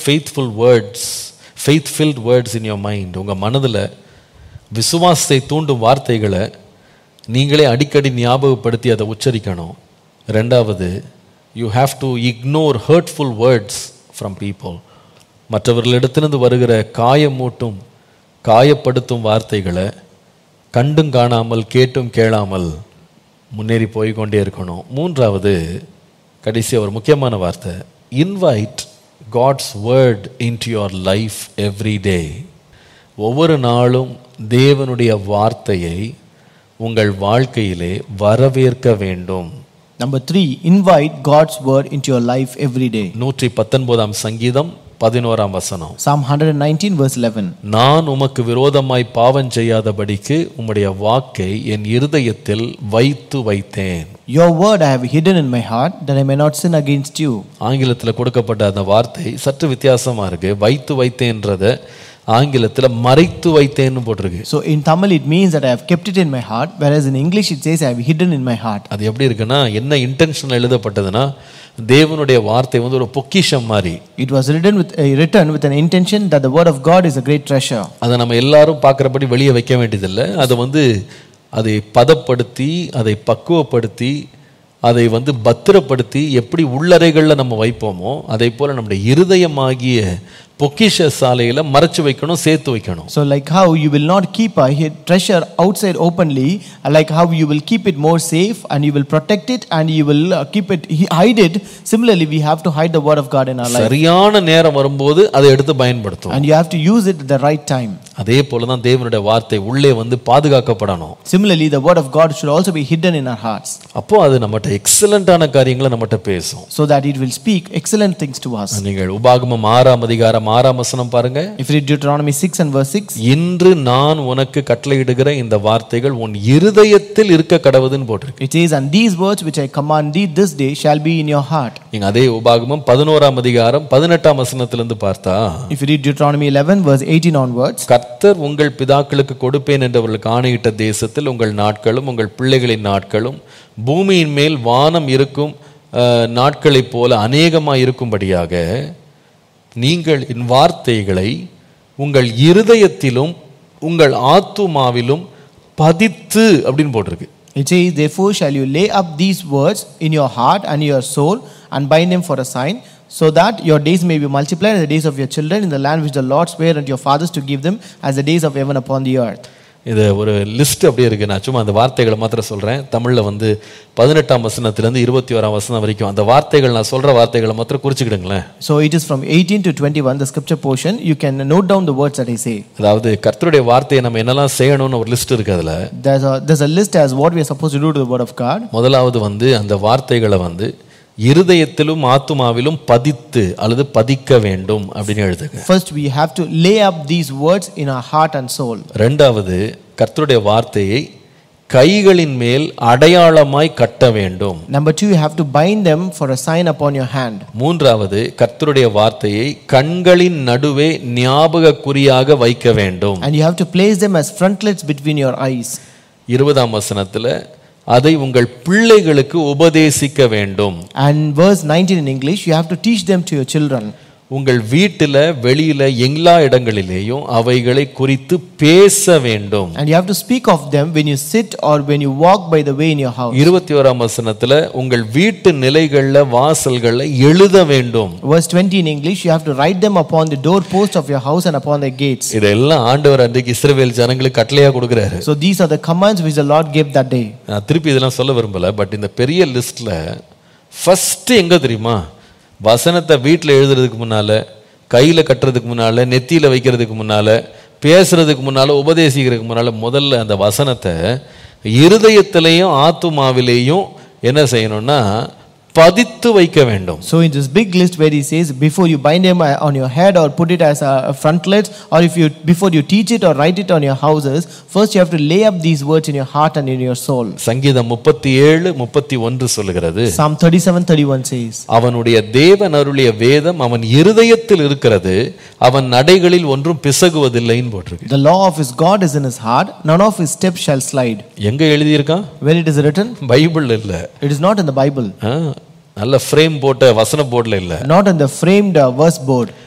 Faithful words faith filled words in your mind உங்கள் மனதில் விசுவாசத்தை தூண்டும் வார்த்தைகளை நீங்களே அடிக்கடி ஞாபகப்படுத்தி அதை உச்சரிக்கணும் ரெண்டாவது you have to ignore hurtful words from people மற்றவர்களிடத்திலிருந்து வருகிற காயமூட்டும் காயப்படுத்தும் வார்த்தைகளை கண்டும் காணாமல் கேட்டும் கேளாமல் முன்னேறி போய் கொண்டே இருக்கணும் மூன்றாவது கடைசி ஒரு முக்கியமான வார்த்தை invite God's word into your life every day ஒவ்வொரு நாளும் தேவனுடைய வார்த்தையை உங்கள் வாழ்க்கையிலே வரவேற்க வேண்டும் Number three, invite God's word into your life every day. நூற்றி பத்தொன்பதாம் சங்கீதம் பதினோராம் வசனம் Psalm 119, verse 11. நான் உமக்கு விரோதமாய் பாவம் செய்யாதபடிக்கு உம்முடைய வாக்கை என் இருதயத்தில் வைத்து வைத்தேன் Your word I have hidden in my heart that I may not sin against you. ஆங்கிலத்தில் கொடுக்கப்பட்ட அந்த வார்த்தை சற்று வித்தியாசமா இருக்கு வைத்து வைத்தேன்றத ஆங்கிலத்தில் மறைத்து வைத்தேன்னு போட்டிருக்கு So in Tamil it means that I have kept it in my heart, whereas in English it says I have hidden in my heart. அது எப்படி இருக்குன்னா என்ன இன்டென்ஷன் எழுதப்பட்டதுன்னா தேவனுடைய வார்த்தை வந்து ஒரு பொக்கிஷம் மாதிரி It was written with, uh, written with an intention that the word of God is a great treasure. அதை நம்ம எல்லாரும் பார்க்குறபடி வெளியே வைக்க வேண்டியதில்லை அதை வந்து அதை பதப்படுத்தி அதை பக்குவப்படுத்தி அதை வந்து பத்திரப்படுத்தி எப்படி உள்ளறைகளில் நம்ம வைப்போமோ அதே போல் நம்முடைய இருதயமாகிய பொக்கிஷ சாலையில் மறைச்சு வைக்கணும் சேர்த்து வைக்கணும் So like how you will not keep a hid treasure outside openly, like how you will keep it more safe and you will protect it and you will uh, keep it hide it. Similarly, we have to hide the word of God in our life சரியான நேரம் வரும்போது அதை எடுத்து பயன்படுத்தும் and you have to use it at the right time. அதே போல தான் தேவனுடைய வார்த்தை உள்ளே வந்து பாதுகாக்கப்படணும் Similarly, the word of God should also be hidden in our hearts அப்போ அது நம்மகிட்ட எக்ஸலண்ட்டான காரியங்களை நம்மகிட்ட பேசும் so that it will speak excellent things to us. நீங்கள் உபாகமம் ஆறாம் அதிகாரம் ஆறாம் வசனம் பாருங்க If you read Deuteronomy 6 and verse 6, இன்று நான் உனக்கு கட்டளையிடுகிற இந்த வார்த்தைகள் உன் இருதயத்தில் இருக்க கடவுதுன்னு போட்டிருக்கு it says, And these words which I command thee this day shall be in your heart. நீங்க அதே உபாகமம் பதினோராம் அதிகாரம் பதினெட்டாம் வசனத்திலிருந்து பார்த்தா If you read Deuteronomy 11, verse 18 onwards, கர்த்தர் உங்கள் பிதாக்களுக்கு கொடுப்பேன் என்றவர்களுக்கு ஆணையிட்ட தேசத்தில் உங்கள் நாட்களும் உங்கள் பிள்ளைகளின் நாட்களும் பூமியின் மேல் வானம் இருக்கும் அஹ், நாட்களைப் போல அநேகமாக இருக்கும்படியாக நீங்கள் என் வார்த்தைகளை உங்கள் இருதயத்திலும் உங்கள் ஆத்துமாவிலும் பதித்து அப்படின்னு போட்டிருக்கு It says, Therefore shall you lay up these words in your heart and your soul, and bind them for a sign, so that your days may be multiplied as the days of your children in the land which the Lord sware unto your fathers to give them as the days of heaven upon the earth. இது ஒரு list அப்படியே இருக்கு நான் சும்மா அந்த வார்த்தைகளை மாத்திரம் சொல்றேன் தமிழ்ல வந்து பதினெட்டாம் வசனத்திலேருந்து இருபத்தி ஓராம் வசனம் வரைக்கும் அந்த வார்த்தைகள் நான் சொல்ற வார்த்தைகளை மாத்திரம் குறிச்சுக்கிடுங்களேன் So it is from 18 to 21, the scripture portion. You can note down the words that I say. அதாவது கர்த்தருடைய வார்த்தையை நம்ம என்னெல்லாம் செய்யணும்னு ஒரு லிஸ்ட் இருக்கு அதுல There's a, there's a list as what we are supposed to do to the word of God. முதலாவது வந்து அந்த வார்த்தைகளை வந்து இருதயத்திலும் ஆத்துமாவிலும் பதித்து அல்லது பதிக்க வேண்டும் அப்படின்னு எழுதுங்க First, we have to lay up these words in our heart and soul. ரெண்டாவது கர்த்தருடைய வார்த்தையை கைகளின் மேல் அடையாளமாய் கட்ட வேண்டும் Number two, you have to bind them for a sign upon your hand. மூன்றாவது கர்த்தருடைய வார்த்தையை கண்களின் நடுவே ஞாபக குறியாக வைக்க வேண்டும் And you have to place them as frontlets between your eyes. இருபதாம் வசனத்துல அதை உங்கள் பிள்ளைகளுக்கு உபதேசிக்க வேண்டும் And verse 19 in English, you have to teach them to your children. உங்கள் வீட்டில் வெளியில எல்லா இடங்களிலேயும் அவைகளை குறித்து பேச வேண்டும் And you have to speak of them when you sit or when you walk by the way in your house. இருபத்தி ஓராம் வசனத்துல உங்கள் வீட்டு நிலைகள்ல வாசல்கள்ல எழுத வேண்டும் Verse 20 in English, you have to write them upon the doorpost of your house and upon the gates. இதெல்லாம் ஆண்டவர் அன்றைக்கு இஸ்ரவேல் ஜனங்களுக்கு கட்டளையா கொடுக்குறாரு So these are the commands which the Lord gave that day. நான் திருப்பி இதெல்லாம் சொல்ல விரும்பல பட் இந்த பெரிய லிஸ்ட்ல ஃபர்ஸ்ட் எங்க தெரியுமா வசனத்தை வீட்டில் எழுதுறதுக்கு முன்னால கையில கட்டுறதுக்கு முன்னால நெத்தியில வைக்கிறதுக்கு முன்னால பேசுறதுக்கு முன்னால உபதேசிக்கிறதுக்கு முன்னால முதல்ல அந்த வசனத்தை இருதயத்திலையும் ஆத்துமாவிலேயும் என்ன செய்யணும்னா பதித்து வைக்க வேண்டும் So in this big list where he says, before you bind them uh, on your head or put it as a a frontlet, or if you before you teach it or write it on your houses, first you have to lay up these words in your heart and in your soul. சங்கீதம் முப்பத்தி ஏழு முப்பத்தி ஒன்று சொல்லுகிறது Psalm 37 31 says, அவனுடைய தேவன் அருளிய வேதம் அவன் இருதயத்தில் இருக்கிறது அவன் நடைகளில் ஒன்றும் பிசகுவதில்லைன்னு போட்டிருக்கு The law of his God is in his heart, none of his steps shall slide. எங்க எழுதியிருக்கான் Where it is written? Bible இல்ல It is not in the Bible, ஆ, நல்ல ஃப்ரேம் போட்ட வசன போர்டில் இல்ல not in the framed uh, verse board.